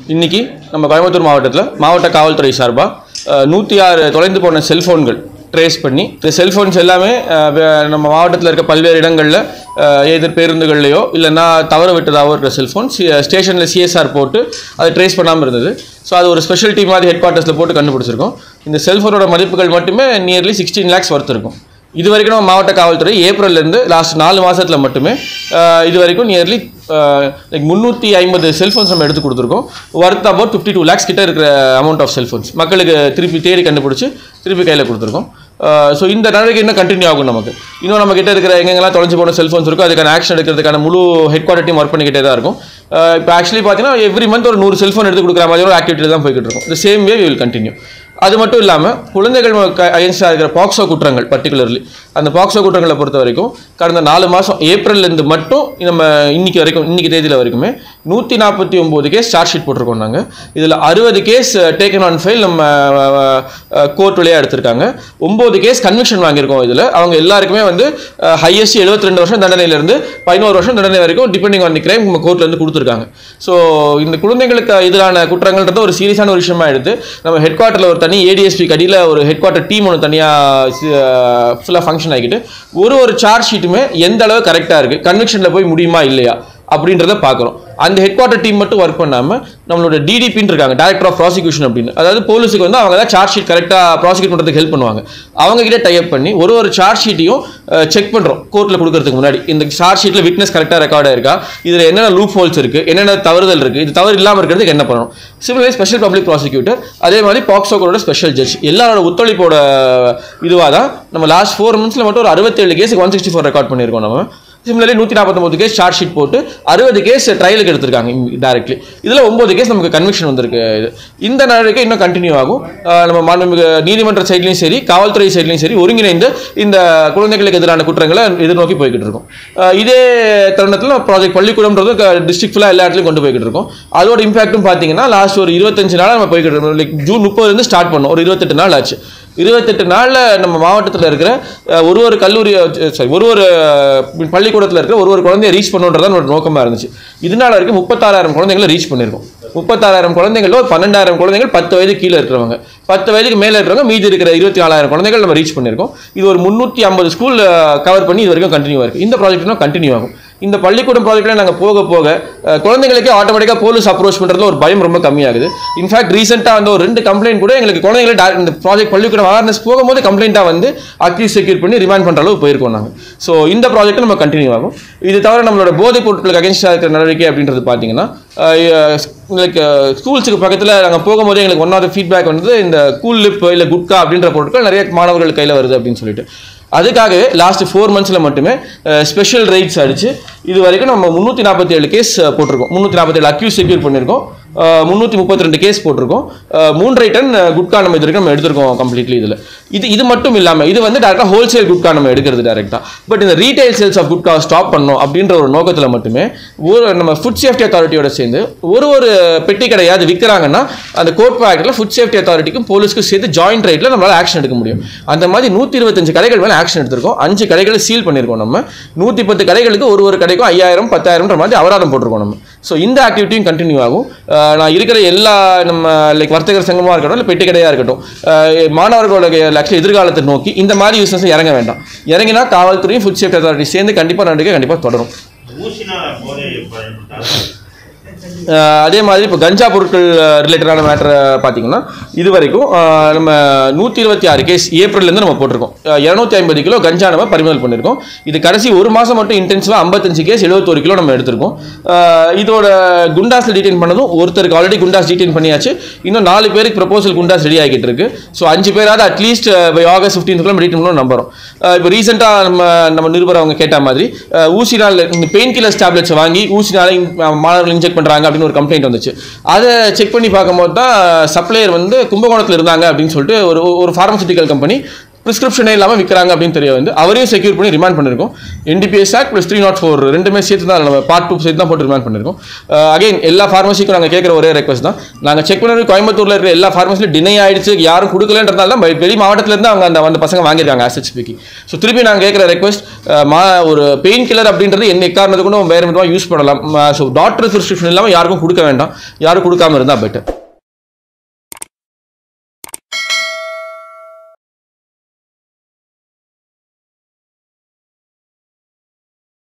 இன்னைக்கு நம்ம கோயம்புத்தூர் மாவட்டத்தில் மாவட்ட காவல்துறை சார்பாக நூற்றி ஆறு தொலைந்து போன செல்ஃபோன்கள் ட்ரேஸ் பண்ணி இந்த செல்ஃபோன்ஸ் எல்லாமே அஹ், வே- நம்ம மாவட்டத்தில் இருக்க பல்வேறு இடங்களில் எதிர் பேருந்துகள்லையோ இல்லைன்னா தவற விட்டதாகவோ இருக்கிற செல்ஃபோன் ஸ்டேஷனில் சிஎஸ்ஆர் போட்டு அதை ட்ரேஸ் பண்ணாமல் இருந்தது ஸோ அது ஒரு ஸ்பெஷல் டீம் மாதிரி ஹெட் குவார்ட்டர்ஸில் போட்டு கண்டுபிடிச்சிருக்கோம் இந்த செல்ஃபோனோட மதிப்புகள் மட்டுமே நியர்லி சிக்ஸ்டீன் லேக்ஸ் ஒர்த் இருக்கும் இது வரைக்கும் நம்ம மாவட்ட காவல்துறை ஏப்ரல்லேருந்து லாஸ்ட் நாலு மாசத்துல மட்டுமே அஹ், இது வரைக்கும் நியர்லி லைக் முந்நூற்றி ஐம்பது செல்ஃபோன்ஸ் நம்ம எடுத்து கொடுத்துருக்கோம் worth about fifty two lakhs கிட்ட இருக்கிற அமௌண்ட் ஆஃப் செல்ஃபோன்ஸ் மக்களுக்கு திருப்பி தேடி கண்டுபிடிச்சி திருப்பி கையில் கொடுத்துருக்கோம் ஸோ இந்த நடவடிக்கை இன்னும் கண்டினியூ ஆகும் நமக்கு இன்னும் நம்ம கிட்ட இருக்கிற எங்கெங்கெல்லாம் தொலைஞ்சு போன செல்ஃபோன்ஸ் இருக்கோ அதுக்கான ஆக்ஷன் எடுக்கிறதுக்கான முழு ஹெட் குவார்ட்டர் டீம் ஒர்க் பண்ணிக்கிட்டே தான் இருக்கும் இப்போ ஆக்சுவலி பார்த்தீங்கன்னா எவ்ரி மந்த் ஒரு நூறு செல்ஃபோன் எடுத்து கொடுக்குற மாதிரி ஒரு ஆக்டிவிட்டி தான் போய்கிட்டு இருக்கும் இந்த சேம் வே வில் கண்டினியூ அது மட்டும் இல்லாமல் குழந்தைகள் அகேன்ஸ்டாக இருக்கிற பாக்ஸோ குற்றங்கள் பர்டிகுலர்லி அந்த பாக்ஸோ குற்றங்களை பொறுத்த வரைக்கும் கடந்த நாலு மாதம் ஏப்ரல்லேருந்து மட்டும் நம்ம இன்னைக்கு வரைக்கும் இன்னைக்கு தேதியில் வரைக்குமே நூற்றி நாற்பத்தி ஒம்பது கேஸ் சார்ஜ் ஷீட் போட்டிருக்கோம் நாங்கள் இதில் அறுபது கேஸ் டேக்கன் ஆன் ஃபைல் நம்ம கோர்ட் வழியாக எடுத்திருக்காங்க ஒம்பது கேஸ் கன்விக்ஷன் வாங்கியிருக்கோம் இதில் அவங்க எல்லாருக்குமே வந்து ஹையஸ்ட் 72 ரெண்டு வருஷம் தண்டனையிலேருந்து பதினோரு வருஷம் தண்டனை வரைக்கும் டிபெண்டிங் ஆன் தி கிரைம் நம்ம கோர்ட்லேருந்து கொடுத்துருக்காங்க ஸோ இந்த குழந்தைங்களுக்கு எதிரான குற்றங்கள்ன்றது ஒரு சீரியஸான ஒரு விஷயமா எடுத்து நம்ம ஹெட் குவார்ட்டரில் ஒரு தனி ஏடிஎஸ்பி கடியில் ஒரு ஹெட் குவார்ட்டர் டீம் ஒன்று தனியாக ஃபுல்லாக ஃபங்க்ஷன் ஆகிட்டு ஒரு ஒரு சார்ஜ் ஷீட்டுமே எந்த அளவு கரெக்டாக இருக்குது கன்விக்ஷனில் போய் முடியுமா இல்லையா அப்படின்றத பார்க்குறோம் அந்த ஹெட் குவார்ட்டர் டீம் மட்டும் ஒர்க் பண்ணாமல் நம்மளோட டிடிபின்னு இருக்காங்க டைரக்டர் ஆஃப் ப்ராசிக்யூஷன் அப்படின்னு அதாவது போலீஸுக்கு வந்து அவங்க தான் சார்ஜ் ஷீட் கரெக்டாக ப்ராசிக்யூட் பண்ணுறதுக்கு ஹெல்ப் பண்ணுவாங்க அவங்க கிட்ட டைப் பண்ணி ஒரு ஒரு சார்ஜ் ஷீட்டையும் செக் பண்ணுறோம் கோர்ட்டில் கொடுக்கறதுக்கு முன்னாடி இந்த சார்ஜ் ஷீட்டில் விட்னஸ் கரெக்டாக ரெக்கார்டாக இருக்கா இதில் என்னென்ன லூப் ஹோல்ஸ் இருக்குது என்னென்ன தவறுதல் இருக்குது இது தவறு இல்லாமல் இருக்கிறதுக்கு என்ன பண்ணணும் சிமிலர் ஸ்பெஷல் பப்ளிக் ப்ராசிக்யூட்டர் அதே மாதிரி பாக்ஸோ கோடோட ஸ்பெஷல் ஜட்ஜ் எல்லாரோட ஒத்துழைப்போட இதுவாக தான் நம்ம லாஸ்ட் ஃபோர் மந்த்ஸில் மட்டும் ஒரு அறுபத்தேழு கேஸுக்கு ஒன் சிக்ஸ்டி ஃபோர் ரெக்கார்ட் பண்ணியிருக்கோம் நம்ம சிமிலர்லி நூற்றி நாற்பத்தொம்பது கேஸ் சார்ஜ் ஷீட் போட்டு அறுபது கேஸ் ட்ரையலுக்கு எடுத்திருக்காங்க டேரக்ட்லி இதில் ஒம்பது கேஸ் நமக்கு கன்விக்ஷன் வந்திருக்கு இது இந்த நடவடிக்கை இன்னும் கண்டினியூ ஆகும் அஹ் நம்ம மாண்புமிகு நீதிமன்ற சைட்லையும் சரி காவல்துறை சைட்லையும் சரி ஒருங்கிணைந்து இந்த குழந்தைகளுக்கு எதிரான குற்றங்களை எதிர்நோக்கி போய்கிட்டு இருக்கோம் அஹ் இதே தருணத்தில் ப்ராஜெக்ட் பள்ளிக்கூடம்ன்றது டிஸ்ட்ரிக்ட் ஃபுல்லாக எல்லா இடத்துலையும் கொண்டு போய்கிட்டு இருக்கோம் அதோட இம்பாக்ட்டும் பார்த்தீங்கன்னா லாஸ்ட் ஒரு இருபத்தஞ்சு நாள் நம்ம போய்கிட்டு இருக்கோம் லைக் ஜூன் முப்பதுலேருந்து ஸ்டார்ட் பண்ணோம் ஒரு இருபத்தெட்டு நாள் ஆச்சு இருபத்தெட்டு நாளில் நம்ம மாவட்டத்தில் இருக்கிற அஹ், ஒரு ஒரு கல்லூரி சாரி ஒரு ஒரு அஹ், பள்ளிக்கூடத்தில் இருக்கிற ஒரு ஒரு குழந்தைய ரீச் பண்ணுன்றதான் என்னோட நோக்கமாக இருந்துச்சு இதனால வரைக்கும் முப்பத்தாறாயிரம் குழந்தைங்களை ரீச் பண்ணியிருக்கோம் முப்பத்தாறாயிரம் குழந்தைங்களோ ஒரு பன்னெண்டாயிரம் குழந்தைகள் பத்து வயது கீழே இருக்கிறவங்க பத்து வயதுக்கு மேலே இருக்கிறவங்க மீதி இருக்கிற இருபத்தி நாலாயிரம் குழந்தைகள் நம்ம ரீச் பண்ணியிருக்கோம் இது ஒரு முந்நூற்றி ஐம்பது ஸ்கூல் கவர் பண்ணி இது வரைக்கும் கண்டினியூ இருக்குது இந்த ப்ராஜெக்ட் இன்னும் கண்டினியூ ஆகும் இந்த பள்ளிக்கூடம் ப்ராஜெக்ட்டில் நாங்கள் போக போக அஹ், குழந்தைகளுக்கே ஆட்டோமேட்டிக்காக போலீஸ் அப்ரோச் பண்ணுறதுல ஒரு பயம் ரொம்ப கம்மியாகுது இன்ஃபேக்ட் ரீசெண்டாக வந்து ஒரு ரெண்டு கம்ப்ளைண்ட் கூட எங்களுக்கு குழந்தைகளை direct இந்த ப்ராஜெக்ட் பள்ளிக்கூடம் அவேர்னஸ் போகும்போது கம்ப்ளைண்ட்டாக வந்து அக்யூஸ் செக்யூர் பண்ணி ரிமாண்ட் பண்ணுற அளவு போயிருக்கோம் நாங்கள் ஸோ இந்த ப்ராஜெக்ட் நம்ம கண்டினியூ ஆகும் இது தவிர நம்மளோட போதைப் பொருட்களுக்கு அகேன்ஸ்டாக இருக்கிற நடவடிக்கை அப்படின்றது பார்த்தீங்கன்னா லைக் ஸ்கூல்ஸுக்கு பக்கத்தில் நாங்கள் போகும்போது எங்களுக்கு ஒன் ஆஃப் ஃபீட்பேக் வந்து இந்த கூல் லிப் இல்லை குட்கா அப்படின்ற பொருட்கள் நிறைய மாணவர்கள் கையில் வருது அப்படின்னு சொல்லிட்டு அதுக்காகவே லாஸ்ட் ஃபோர் மந்த்ஸில் மட்டுமே ஸ்பெஷல் ரைட்ஸ் அடிச்சு இது வரைக்கும் நம்ம முந்நூற்றி நாற்பத்தி ஏழு கேஸ் போட்டிருக்கோம் முந்நூற்றி நாற்பத்தி ஏழு அக்யூஸ் செக்யூர் பண்ணியிருக்கோம் முந்நூற்றி முப்பத்தி ரெண்டு கேஸ் போட்டிருக்கோம் அஹ், மூன்றரை டன் குட்கா நம்ம இது வரைக்கும் நம்ம எடுத்திருக்கோம் கம்ப்ளீட்லி இதில் இது இது மட்டும் இல்லாமல் இது வந்து டேரெக்டாக ஹோல்சேல் குட்கா நம்ம எடுக்கிறது டேரெக்டாக பட் இந்த retail sales of gutka stop பண்ணணும் அப்படின்ற ஒரு நோக்கத்தில் மட்டுமே ஒரு நம்ம ஃபுட் சேஃப்டி அத்தாரிட்டியோட சேர்ந்து ஒரு ஒரு பெட்டி கடையாவது விற்கிறாங்கன்னா அந்த கோட் ஆக்டில் ஃபுட் சேஃப்டி அத்தாரிட்டிக்கும் போலீஸ்க்கும் சேர்த்து ஜாயிண்ட் ரைட்டில் நம்மளால் ஆக்ஷன் எடுக்க முடியும் அந்த மாதிரி நூற்றி இருபத்தஞ்சு கடைகள் மேலே ஆக்ஷன் எடுத்திருக்கோம் அஞ்சு கடைகளை சீல் பண்ணியிருக்கோம் நம்ம நூற்றி பத்து கடைகளுக்கு ஒரு ஒரு கடைக்கும் ஐயாயிரம் பத்தாயிரம்ன்ற மாதிரி அபராதம் போட்டிருக்கோம் நம்ம ஸோ இந்த ஆக்டிவிட்டியும் கண்டினியூ ஆகும் அஹ் நான் இருக்கிற எல்லா நம்ம லைக் வர்த்தகர் சங்கமாக இருக்கட்டும் இல்லை பெட்டி கடையாக இருக்கட்டும் அஹ் மாணவர்களோட ஆக்சுவலி எதிர்காலத்தை நோக்கி இந்த மாதிரி யூசஸ் இறங்க வேண்டாம் இறங்கினா காவல்துறையும் ஃபுட் சேஃப்டி அத்தாரிட்டி சேர்ந்து கண்டிப்பாக நடவடிக்கை கண்டிப்பாக தொடரும் ஊசினால போதை பயன்படுத்தாது அஹ் அதே மாதிரி இப்போ கஞ்சா பொருட்கள் ரிலேட்டடான மேட்டரை பார்த்தீங்கன்னா இது வரைக்கும் அஹ் நம்ம நூற்றி இருபத்தி ஆறு கேஸ் ஏப்ரல்லேருந்து நம்ம போட்டிருக்கோம் இரநூத்தி ஐம்பது கிலோ கஞ்சா நம்ம பறிமுதல் பண்ணியிருக்கோம் இது கடைசி ஒரு மாதம் மட்டும் இன்டென்சிவாக ஐம்பத்தஞ்சு கேஸ் எழுபத்தோரு கிலோ நம்ம எடுத்திருக்கோம் அஹ் இதோட குண்டாஸில் டீடைன் பண்ணதும் ஒருத்தருக்கு ஆல்ரெடி குண்டாஸ் டீடைன் பண்ணியாச்சு இன்னும் நாலு பேருக்கு ப்ரொபோசல் குண்டாஸ் ரெடி ஆகிட்டு இருக்கு ஸோ அஞ்சு பேராவது அட்லீஸ்ட் பை ஆகஸ்ட் ஃபிஃப்டீன்த்துக்குள்ள டீடைன் பண்ணணும் நம்புறோம் அஹ் இப்போ ரீசெண்டாக நம்ம நம்ம நிருபர் அவங்க கேட்ட மாதிரி அஹ் ஊசினால் இந்த பெயின் கில்லர்ஸ் டேப்லெட்ஸ் வாங்கி ஊசினால இந்த மாணவர்கள் இன்ஜெக்ட் பண்ணுறாங்க அப்படின்னு ஒரு கம்ப்ளைண்ட் வந்துச்சு அதை செக் பண்ணி பார்க்கும்போது தான் சப்ளையர் வந்து கும்பகோணத்தில் இருந்தாங்க அப்படின்னு சொல்லிட்டு ஒரு ஒரு ஃபார்மசூட்டிக்கல் கம்பெனி ப்ரிஸ்கிரிப்ஷனே இல்லாமல் விற்கிறாங்க அப்படின்னு தெரிய வந்து அவரையும் செக்யூர் பண்ணி ரிமாண்ட் பண்ணியிருக்கோம் NDPS act plus three naught four ரெண்டுமே சேர்த்து தான் நம்ம பார்ட் டூ சேர்த்து தான் போட்டு ரிமாண்ட் பண்ணியிருக்கோம் அகைன் எல்லா ஃபார்மசிக்கும் நாங்கள் கேட்குற ஒரே ரெக்வஸ்ட் தான் நாங்கள் செக் பண்ணி கோயம்புத்தூரில் இருக்கிற எல்லா ஃபார்மசிலும் டினை ஆயிடுச்சு யாரும் கொடுக்கலன்றதால தான் வெளி- வெளி மாவட்டத்துல இருந்து அவங்க அந்த அந்த பசங்க வாங்கியிருக்காங்க ஆசட் ஸ்பீக்கி ஸோ திருப்பி நாங்கள் கேட்குற ரெக்வஸ்ட் மா ஒரு பெயின் கில்லர் அப்படின்றது என்ன எக்காரணத்துக்கு கூட வேறு விதமாக யூஸ் பண்ணலாம் ஸோ டாக்டர் ப்ரிஸ்கிரிப்ஷன் இல்லாமல் யாருக்கும் கொடுக்க வேண்டாம் யாரும் கொடுக்காம இருந்தால் பெட்டர்